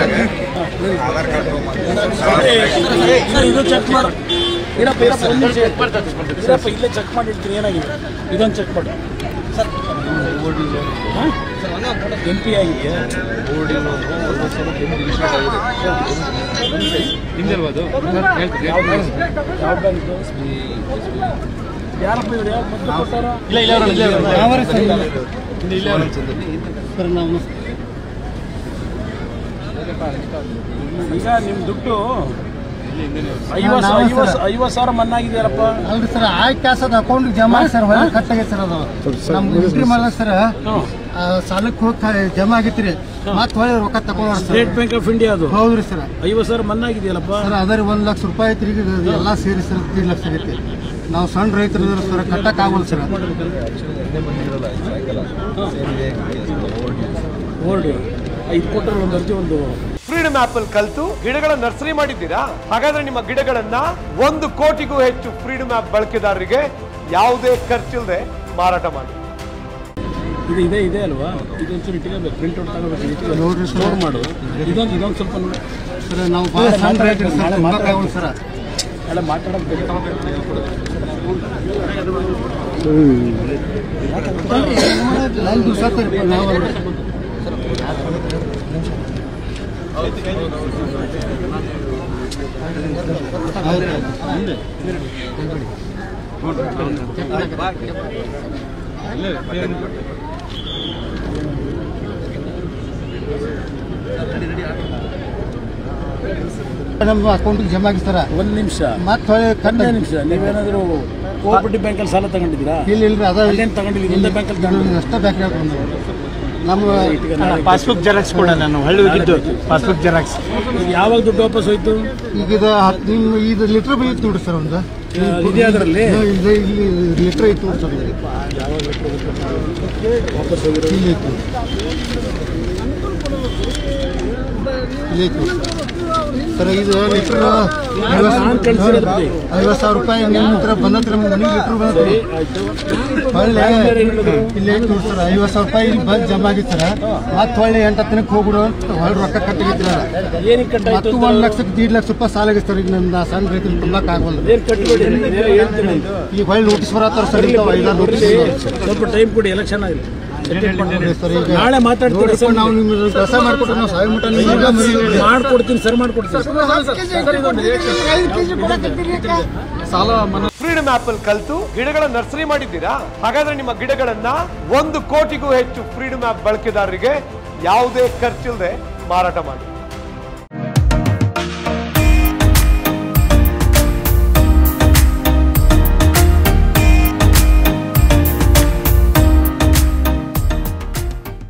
Aadhaar card ಇದು- ಇದು check ಮಾಡು ಇರಪ್ಪ ಇರಪ್ಪ ಒಂದು ನಿಮಿಷ ಇರಪ್ಪ ಇಲ್ಲೇ ಚೆಕ್ ಮಾಡಿ ಇಡ್ತೀನಿ ಏನಾಗಿದೆ ಇದೊಂದು ಚೆಕ್ ಮಾಡು ಎಂ ಪಿ ಆಗಿದೆಯಾ ಯಾವ ಬ್ಯಾಂಕ್ ಯಾರಪ್ಪ ಇವ್ರು ಯಾರು ಮೊದಲು ಕೊಟ್ಟಾರ ಈಗ ನಿಮ್ಮ ದುಡ್ಡು ಐವತ್ತು ಐವತ್ತು ಐವತ್ತು ಸಾವಿರ ಮನ್ನಾ ಆಗಿದೆಯಲ್ಲಪ್ಪ ಅಲ್ರಿ ಸರ್ ಆ ಕ್ಯಾಸದ ಅಕೌಂಟ್ ಜಮಾ ಸರ್ ಹೊಳೆ ಕಟ್ ಆಗೈತೆ ಸರ್ ಅದು ನಮ್ಗೆ ಎಂಟ್ರಿ ಮಾಡಿದ ಸರ್ ಹ್ಮ್. ಸಾಲಕ್ಕೆ ಹೋಗಿ ಜಮಾ ಆಗೈತ್ರಿ ಮತ್ತೆ ಹೊಳೆ ರೊಕ್ಕ ತಗೊಂಡ್ರ sir state bank of India ಅದು ಹೌದ್ರಿ ಸರ್ ಐವತ್ತು ಸಾವಿರ ಮನ್ನಾ ಆಗಿದೆಯಲ್ಲಪ್ಪ ಸರ್ ಅದರಿ ಒಂದ್ ಲಕ್ಷ ರೂಪಾಯಿ ಐತ್ರಿ ಈಗ ಇದು ಎಲ್ಲ ಸೇರಿ ಸರ್ ದೀಡ್ ಲಕ್ಷ ಆಗೈತಿ ನಾವು ಸಣ್ಣ ರೈತರು ಇದ್ರ ಸರ್ ಕಟ್ಟಕ್ ಆಗಲ್ಲ ಸರ್ ಓಲ್ಡ್ ಐದು ಕೊಟ್ಟರೆ ಒಂದು ಅರ್ಜಿ ಒಂದು ಫ್ರೀಡಮ್ ಆಪ್ ಅಲ್ಲಿ ಕಲ್ತು ಗಿಡಗಳ ನರ್ಸರಿ ಮಾಡಿದ್ದೀರಾ ಹಾಗಾದ್ರೆ ನಿಮ್ಮ ಗಿಡಗಳನ್ನ ಒಂದು ಕೋಟಿಗೂ ಹೆಚ್ಚು ಫ್ರೀಡಮ್ ಆಪ್ ಬಳಕೆದಾರರಿಗೆ ಯಾವುದೇ ಖರ್ಚಿಲ್ಲದೆ ಮಾರಾಟ ಮಾಡಿ ಇದು ಇದೆ ಇದೆ ಅಲ್ವಾ ಇದೊಂಚೂರು ಇಟ್ಕೋಬೇಕು ಪ್ರಿಂಟ್ ಔಟ್ ತಗೋಬೇಕು ನೋಡ್ರಿ ಸರ್. ಸ್ಟೋರ್ ಮಾಡು ಇದೊಂದು ಇದೊಂದು ಸ್ವಲ್ಪ ನೋಡಿ ಸರ್ ನಾವು ಭಾಳ ಸಣ್ಣ ರೈತರು ಸರ್ ತುಂಬಕ್ ಆಗಲ್ಲ ಸರ್ ಎಲ್ಲ ಮಾತಾಡೋದು ಬೇಕು ಐದು ದಿವಸ ನಾವು ನಮ್ಮ ಅಕೌಂಟಿಗೆ ಜಮಾ ಆಗಿ ಸರ್ ಒಂದು ನಿಮಿಷ ಮತ್ತೆ ಹೊಳೆ ಕಟ್ಟ ಒಂದೇ ನಿಮಿಷ ನೀವೇನಾದರೂ ಕೋಆಪರೇಟಿವ್ ಬ್ಯಾಂಕಲ್ಲಿ ಸಾಲ ತಗೊಂಡಿದ್ದೀರಾ ಇಲ್ಲ ಇಲ್ರಿ ಅದ ಅಲ್ಲೇನು ತಗೊಂಡಿಲ್ಲ ಒಂದೇ ಬ್ಯಾಂಕಲ್ಲಿ ತಗೊಂಡಿಲ್ಲ ಅಷ್ಟೇ ಬ್ಯಾಂಕ್ ನಮ್ಮ ಪಾಸ್ಬುಕ್ ಜೆರಾಕ್ಸ್ ಕೂಡ ನಾನು ಹಳ್ಳಿ ಹೋಗಿದ್ದು ಪಾಸ್ಬುಕ್ ಜೆರಾಕ್ಸ್ ಯಾವಾಗ ದುಡ್ಡು ವಾಪಸ್ ಹೋಯ್ತು ಈಗ ಇದು ಹತ್ತು ನಿಮ್ಮ ಇದು ಲೀಟ್ರ್ ಬಿಲ್ ಇತ್ತು ನೋಡ್ರಿ ಸರ್ ಒಂದು ಇದೆ ಅದರಲ್ಲಿ ಇದು ಇಲ್ಲಿ ಲೀಟ್ರ್ ಇತ್ತು ನೋಡಿ ಸರ್ ಇದು. ವಾಪಸ್ ಹೋಗಿರೋ ಇಲ್ಲಿ ಇತ್ತು ಇಲ್ಲಿ ಇತ್ತು ಸರ್ ಇದು ಲೀಟ್ರ್ ನಾನ್ ಕಳ್ಸಿರೋದು ಬಿಡಿ. ಐವತ್ತು ಸಾವಿರ ರೂಪಾಯಿ ನಿಮ್ಮ ಹತ್ರ ಬಂದತ್ರ ನಮ್ಮ ಮನೆಗೆ ಲೀಟ್ರ್ ಬಂದತ್ರಿ ಆಯ್ತು ಹೊಳ್ಳೆ ಇಲ್ಲಿ ಐತೆ ನೋಡಿ ಸರ್ ಐವತ್ತು ಸಾವಿರ ರೂಪಾಯಿ ಇಲ್ಲಿ ಬಂದು ಜಮಾ ಆಗಿತ್ತು ಸರ್ ಮತ್ತೆ ಹೊಳ್ಳೆ ಎಂಟು ಹತ್ತನಕ್ಕೆ ಹೋಗ್ಬಿಡು ಅಂತ ಹೊಳ್ಳೆ ರೊಕ್ಕ ಕಟ್ಟಿಗಿತ್ತು ಏನಕ್ಕೆ ಕಟ್ಟಾಯ್ತು ಮತ್ತು ಒಂದು ಲಕ್ಷಕ್ಕೆ ದೀಡ್ ಲಕ್ಷ ರೂಪಾಯಿ ಸಾಲ ಆಗಿತ್ತು ಸರ್ ಈಗ ನಮ್ಮ ಸಣ್ಣ ರೈತರು ತುಂಬಕ್ಕೆ ಆಗಲ್ಲ ಏನು ಕಟ್ಬೇಡಿ ಏನು ಹೇಳ್ತೀನಿ ಈಗ ಹೊಳ್ಳಿ ನೋಟಿಸ್ ಬರತ್ತಾರ ಸರ್ ಇಂಥವು ಐದಾರು ನೋಟಿಸ್ ಸ್ವಲ್ಪ ಟೈಮ್ ಕೊಡಿ ಎಲೆಕ್ಷನ್ ಆಗಲಿ ಸರ್ ಈಗ ನಾಳೆ ಮಾತಾಡ್ತೀವಿ ನೋಡಿ ಸರ್ ನಾವು ನಿಮ್ಗೆ ಕೆಲಸ ಮಾಡಿಕೊಟ್ರೆ ನಾವು ಸಾವಿರ ಮಟ್ಟ ನಿಮ್ಗೆ ಮಾಡ್ಕೊಡ್ತೀನಿ ಸರ್ ಮಾಡ್ಕೊಡ್ತೀನಿ ಫ್ರೀಡಮ್ ಆಪ್ ಅಲ್ಲಿ ಕಲ್ತು ಗಿಡಗಳ ನರ್ಸರಿ ಮಾಡಿದ್ದೀರಾ ಹಾಗಾದ್ರೆ ನಿಮ್ಮ ಗಿಡಗಳನ್ನ ಒಂದು ಕೋಟಿಗೂ ಹೆಚ್ಚು ಫ್ರೀಡಮ್ ಆಪ್ ಬಳಕೆದಾರರಿಗೆ ಯಾವುದೇ ಖರ್ಚಿಲ್ಲದೆ ಮಾರಾಟ ಮಾಡಿ